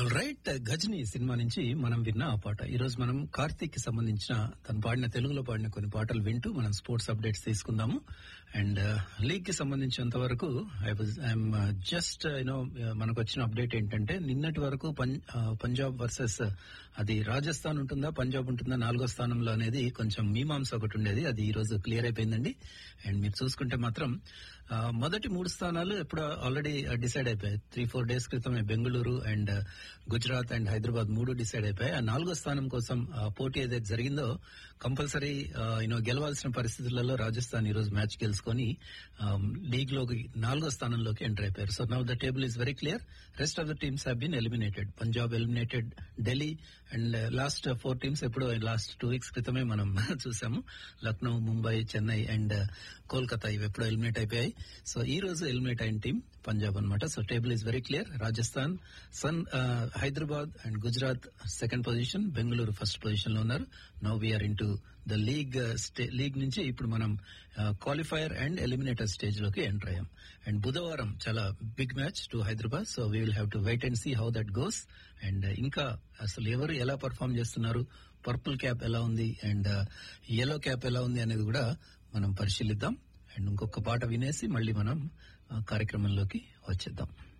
right Ghajini cinema నుంచి మనం విన్న ఆ పాట ఈ రోజు మనం కార్తీక్ కి సంబంధించిన తను పాడిన తెలుగులో పాడిన కొన్ని పాటలు వింటూ మనం స్పోర్ట్స్ అప్డేట్స్ తీసుకుందాము అండ్ లీగ్ కి సంబంధించినంత వరకు I was I'm just you know మనకు వచ్చిన అప్డేట్ ఏంటంటే నిన్నటి వరకు పం- ఆ, పంజాబ్ వర్సెస్ అది రాజస్థాన్ ఉంటుందా పంజాబ్ ఉంటుందా నాలుగో స్థానంలో అనేది కొంచెం మీమాంస ఒకటి ఉండేది అది ఈ రోజు క్లియర్ అయిపోయిందండి అండ్ మీరు చూసుకుంటే మాత్రం ఆ, మొదటి మూడు స్థానాలు ఎప్పుడు ఆల్రెడీ డిసైడ్ అయిపోయాయి త్రీ ఫోర్ డేస్ క్రితమే బెంగళూరు అండ్ గుజరాత్ అండ్ హైదరాబాద్ మూడు డిసైడ్ అయిపోయాయి ఆ నాలుగో స్థానం కోసం ఆ, పోటీ ఏదైతే జరిగిందో కంపల్సరీ యూనో గెలవాల్సిన పరిస్థితులలో రాజస్థాన్ ఈ రోజు మ్యాచ్ గెలుచుకొని లీగ్ లోకి నాలుగో స్థానంలోకి ఎంటర్ అయిపోయారు so now the table is very clear rest of the teams have been eliminated Punjab eliminated Delhi and last four teams ఎప్పుడో లాస్ట్ టూ వీక్స్ క్రితమే మనం చూసాము లక్నో ముంబై చెన్నై అండ్ కోల్కతా ఇవి ఎప్పుడో ఎలిమినేట్ అయిపోయాయి సో ఈ రోజు ఎలిమినేట్ అయిన టీం పంజాబ్ అన్నమాట so table is very clear Rajasthan sun Hyderabad and Gujarat second position Bengaluru first position లో ఉన్నారు now we're in the league league నుంచి ఇప్పుడు మనం క్వాలిఫైయర్ అండ్ ఎలిమినేటర్ స్టేజ్ లోకి ఎంటర్ అయ్యాం అండ్ బుధవారం చాలా big match to Hyderabad so we will have to wait and see how that goes and ఇంకా అసలు ఎవరు ఎలా పర్ఫామ్ చేస్తున్నారు పర్పుల్ క్యాప్ ఎలా ఉంది అండ్ ఎల్లో క్యాప్ ఎలా ఉంది అనేది కూడా మనం పరిశీలిద్దాం అండ్ ఇంకొక పాట వినేసి మళ్ళీ మనం ఆ, కార్యక్రమంలోకి వచ్చేద్దాం